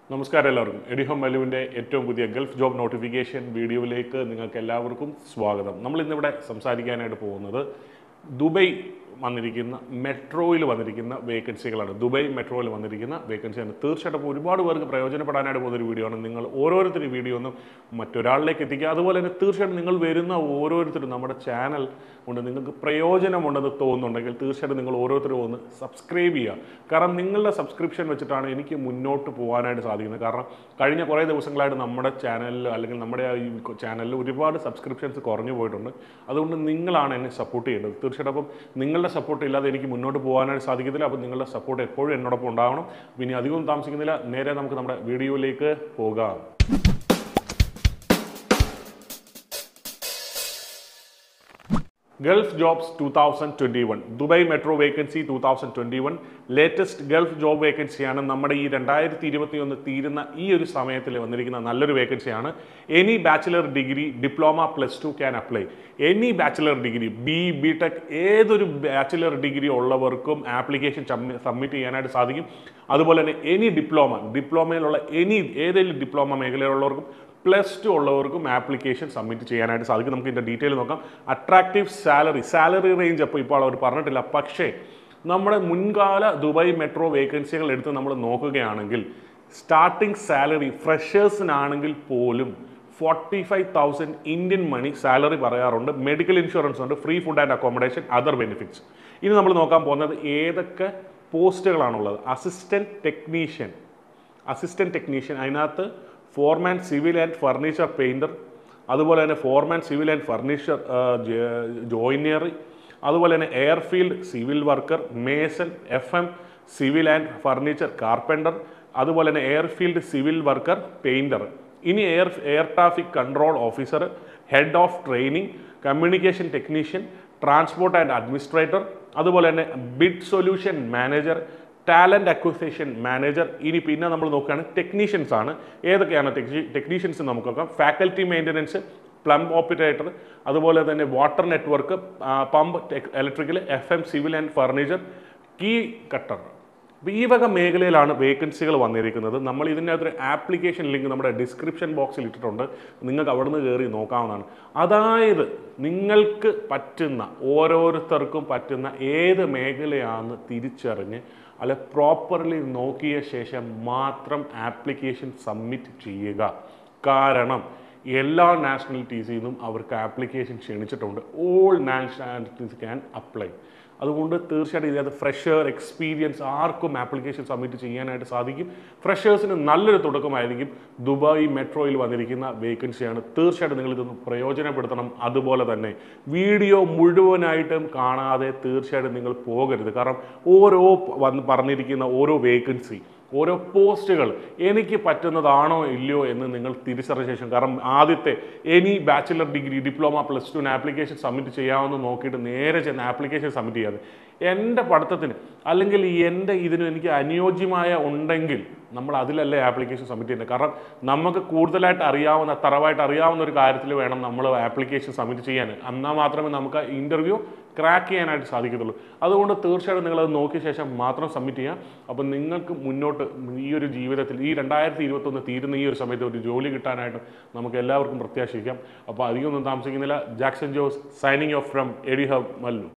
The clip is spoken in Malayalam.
നമസ്കാരം എല്ലാവർക്കും എഡിഹോം മലുവിൻ്റെ ഏറ്റവും പുതിയ ഗൾഫ് ജോബ് നോട്ടിഫിക്കേഷൻ വീഡിയോയിലേക്ക് നിങ്ങൾക്ക് എല്ലാവർക്കും സ്വാഗതം നമ്മൾ ഇന്നിവിടെ സംസാരിക്കാനായിട്ട് പോകുന്നത് ദുബൈ വന്നിരിക്കുന്ന മെട്രോയിൽ വന്നിരിക്കുന്ന വേക്കൻസികളാണ് ദുബൈ മെട്രോയിൽ വന്നിരിക്കുന്ന വേക്കൻസിയാണ് തീർച്ചയായിട്ടും ഒരുപാട് പേർക്ക് പ്രയോജനപ്പെടാനായിട്ട് പോകുന്ന ഒരു വീഡിയോ ആണ് നിങ്ങൾ ഓരോരുത്തരും ഈ വീഡിയോ ഒന്നും മറ്റൊരാളിലേക്ക് എത്തിക്കുക അതുപോലെ തന്നെ തീർച്ചയായിട്ടും നിങ്ങൾ വരുന്ന ഓരോരുത്തരും നമ്മുടെ ചാനൽ കൊണ്ട് നിങ്ങൾക്ക് പ്രയോജനമുണ്ടെന്ന് തോന്നുന്നുണ്ടെങ്കിൽ തീർച്ചയായിട്ടും നിങ്ങൾ ഓരോരുത്തരും ഒന്ന് സബ്സ്ക്രൈബ് ചെയ്യുക കാരണം നിങ്ങളുടെ സബ്സ്ക്രിപ്ഷൻ വെച്ചിട്ടാണ് എനിക്ക് മുന്നോട്ട് പോകാനായിട്ട് സാധിക്കുന്നത് കാരണം കഴിഞ്ഞ കുറേ ദിവസങ്ങളായിട്ട് നമ്മുടെ ചാനലിൽ അല്ലെങ്കിൽ നമ്മുടെ ആ ഈ ചാനലിൽ ഒരുപാട് സബ്സ്ക്രിപ്ഷൻസ് കുറഞ്ഞു പോയിട്ടുണ്ട് അതുകൊണ്ട് നിങ്ങളാണ് എന്നെ സപ്പോർട്ട് ചെയ്യേണ്ടത് തീർച്ചയായിട്ടും അപ്പം നിങ്ങളുടെ സപ്പോർട്ട് ഇല്ലാതെ എനിക്ക് മുന്നോട്ട് പോകാനായിട്ട് സാധിക്കത്തില്ല അപ്പം നിങ്ങളുടെ സപ്പോർട്ട് എപ്പോഴും എന്നോടൊപ്പം ഉണ്ടാവണം പിന്നെ അധികം താമസിക്കുന്നില്ല നേരെ നമുക്ക് നമ്മുടെ വീഡിയോയിലേക്ക് പോകാം Gulf jobs two thousand twenty one Dubai metro vacancy two thousand twenty one latest Gulf job വേക്കൻസിയാണ് നമ്മുടെ ഈ രണ്ടായിരത്തി ഇരുപത്തി ഒന്ന് തീരുന്ന ഈ ഒരു സമയത്തിൽ വന്നിരിക്കുന്ന നല്ലൊരു വേക്കൻസിയാണ് any bachelor degree diploma plus two can apply any bachelor degree B B tech ഏതൊരു ബാച്ചിലർ ഡിഗ്രി ഉള്ളവർക്കും ആപ്ലിക്കേഷൻ സബ്മിറ്റ് ചെയ്യാനായിട്ട് സാധിക്കും അതുപോലെ തന്നെ എനി ഡിപ്ലോമ ഡിപ്ലോമയിലുള്ള എനി ഏതെങ്കിലും ഡിപ്ലോമ മേഖലയിലുള്ളവർക്കും പ്ലസ് ടു ഉള്ളവർക്കും ആപ്ലിക്കേഷൻ സബ്മിറ്റ് ചെയ്യാനായിട്ട് സാധിക്കും നമുക്ക് ഇതിൻ്റെ ഡീറ്റെയിൽ നോക്കാം അട്രാക്റ്റീവ് സാലറി സാലറി റേഞ്ച് അപ്പോൾ ഇപ്പോൾ അവർ പറഞ്ഞിട്ടില്ല പക്ഷേ നമ്മുടെ മുൻകാല ദുബായ് മെട്രോ വേക്കൻസികൾ എടുത്ത് നമ്മൾ നോക്കുകയാണെങ്കിൽ സ്റ്റാർട്ടിംഗ് സാലറി ഫ്രഷേഴ്സിനാണെങ്കിൽ പോലും forty five thousand Indian money salary പറയാറുണ്ട് മെഡിക്കൽ ഇൻഷുറൻസ് ഉണ്ട് free food and accommodation other benefits ഇനി നമ്മൾ നോക്കാൻ പോകുന്നത് ഏതൊക്കെ പോസ്റ്റുകളാണുള്ളത് അസിസ്റ്റൻറ്റ് ടെക്നീഷ്യൻ അസിസ്റ്റൻറ്റ് ടെക്നീഷ്യൻ അതിനകത്ത് foreman civil and furniture painter അതുപോലെ തന്നെ foreman civil and furniture joinery അതുപോലെ തന്നെ airfield civil worker mason F M civil and furniture carpenter അതുപോലെ തന്നെ എയർഫീൽഡ് സിവിൽ വർക്കർ പെയിൻറ്റർ ഇനി air air traffic control officer head of training communication technician transport and administrator അതുപോലെ തന്നെ bid solution manager talent acquisition manager ഇനി പിന്നെ നമ്മൾ നോക്കുകയാണ് ടെക്നീഷ്യൻസ് ആണ് ഏതൊക്കെയാണ് ടെക്നീഷ്യൻസ് നമുക്ക് നോക്കാം ഫാക്കൽറ്റി മെയിൻ്റനൻസ് പ്ലംബ് ഓപ്പറേറ്റർ അതുപോലെ തന്നെ water network pump electrical F M civil and furniture key cutter അപ്പോൾ ഈ വക മേഖലയിലാണ് വേക്കൻസികൾ വന്നിരിക്കുന്നത് നമ്മൾ ഇതിൻ്റെ അകത്തൊരു ആപ്ലിക്കേഷൻ ലിങ്ക് നമ്മുടെ ഡിസ്ക്രിപ്ഷൻ ബോക്സിൽ ഇട്ടിട്ടുണ്ട് നിങ്ങൾക്ക് അവിടെ നിന്ന് കയറി നോക്കാവുന്നതാണ് അതായത് നിങ്ങൾക്ക് പറ്റുന്ന ഓരോരുത്തർക്കും പറ്റുന്ന ഏത് മേഖലയാണെന്ന് തിരിച്ചറിഞ്ഞ് അല്ല പ്രോപ്പർലി നോക്കിയ ശേഷം മാത്രം ആപ്ലിക്കേഷൻ സബ്മിറ്റ് ചെയ്യുക കാരണം എല്ലാ നാഷണാലിറ്റീസിൽ നിന്നും അവർക്ക് ആപ്ലിക്കേഷൻ ക്ഷണിച്ചിട്ടുണ്ട് ഓൾ നാഷണാലിറ്റീസ് ക്യാൻ അപ്ലൈ അതുകൊണ്ട് തീർച്ചയായിട്ടും ഇതിനകത്ത് ഫ്രഷർ എക്സ്പീരിയൻസ് ആർക്കും ആപ്ലിക്കേഷൻ സബ്മിറ്റ് ചെയ്യാനായിട്ട് സാധിക്കും ഫ്രഷേഴ്സിന് നല്ലൊരു തുടക്കമായിരിക്കും ദുബായ് മെട്രോയിൽ വന്നിരിക്കുന്ന വേക്കൻസിയാണ് തീർച്ചയായിട്ടും നിങ്ങൾ ഇതൊന്ന് പ്രയോജനപ്പെടുത്തണം അതുപോലെ തന്നെ വീഡിയോ മുഴുവനായിട്ടും കാണാതെ തീർച്ചയായിട്ടും നിങ്ങൾ പോകരുത് കാരണം ഓരോ വന്ന് പറഞ്ഞിരിക്കുന്ന ഓരോ വേക്കൻസി ഓരോ പോസ്റ്റുകൾ എനിക്ക് പറ്റുന്നതാണോ ഇല്ലയോ എന്ന് നിങ്ങൾ തിരിച്ചറിഞ്ഞ ശേഷം കാരണം ആദ്യത്തെ any bachelor degree diploma plus ടുവിന് ആപ്ലിക്കേഷൻ സബ്മിറ്റ് ചെയ്യാമെന്ന് നോക്കിയിട്ട് നേരെ ചെന്ന് ആപ്ലിക്കേഷൻ സബ്മിറ്റ് ചെയ്യാതെ എൻ്റെ പഠിത്തത്തിന് അല്ലെങ്കിൽ എൻ്റെ ഇതിന് എനിക്ക് അനുയോജ്യമായ ഉണ്ടെങ്കിൽ നമ്മൾ അതിലല്ലേ ആപ്ലിക്കേഷൻ സബ്മിറ്റ് ചെയ്യുന്നത് കാരണം നമുക്ക് കൂടുതലായിട്ട് അറിയാവുന്ന തറവായിട്ട് അറിയാവുന്ന ഒരു കാര്യത്തിൽ വേണം നമ്മൾ ആപ്ലിക്കേഷൻ സബ്മിറ്റ് ചെയ്യാൻ എന്നാൽ മാത്രമേ നമുക്ക് ഇൻ്റർവ്യൂ ക്രാക്ക് ചെയ്യാനായിട്ട് സാധിക്കത്തുള്ളൂ അതുകൊണ്ട് തീർച്ചയായിട്ടും നിങ്ങളത് നോക്കിയ ശേഷം മാത്രം സബ്മിറ്റ് ചെയ്യുക അപ്പം നിങ്ങൾക്ക് മുന്നോട്ട് ഈ ഒരു ജീവിതത്തിൽ ഈ രണ്ടായിരത്തി ഇരുപത്തൊന്ന് തീരുന്ന ഈ ഒരു സമയത്ത് ഒരു ജോലി കിട്ടാനായിട്ട് നമുക്ക് എല്ലാവർക്കും പ്രത്യാശിക്കാം അപ്പോൾ അധികമൊന്നും താമസിക്കുന്നില്ല Jackson Jose signing off from ed hub Mallu